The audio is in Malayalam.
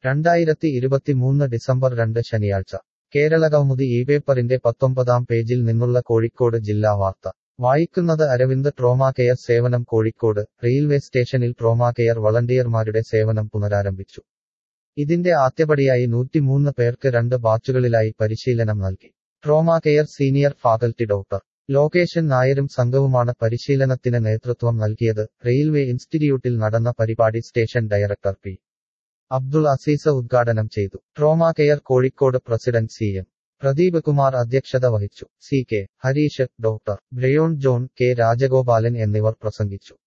രണ്ടായിരത്തി ഇരുപത്തിമൂന്ന് ഡിസംബർ രണ്ട് ശനിയാഴ്ച കേരളകൗമുദി ഈ പേപ്പറിന്റെ പത്തൊമ്പതാം പേജിൽ നിന്നുള്ള കോഴിക്കോട് ജില്ലാ വാർത്ത വായിക്കുന്നത് അരവിന്ദ് ട്രോമാ കെയർ സേവനം കോഴിക്കോട് റെയിൽവേ സ്റ്റേഷനിൽ ട്രോമാ കെയർ വളണ്ടിയർമാരുടെ സേവനം പുനരാരംഭിച്ചു ഇതിന്റെ ആദ്യപടിയായി നൂറ്റിമൂന്ന് പേർക്ക് രണ്ട് ബാച്ചുകളിലായി പരിശീലനം നൽകി trauma care senior faculty doctor Lokeshan നായരും സംഘവുമാണ് പരിശീലനത്തിന് നേതൃത്വം നൽകിയത് റെയിൽവേ ഇൻസ്റ്റിറ്റ്യൂട്ടിൽ നടന്ന പരിപാടി station director P Abdul Azeez ഉദ്ഘാടനം ചെയ്തു trauma care Kozhikode president C M Pradeep Kumar അധ്യക്ഷത വഹിച്ചു C K Hareesh doctor Bryon John K Rajagopalan എന്നിവർ പ്രസംഗിച്ചു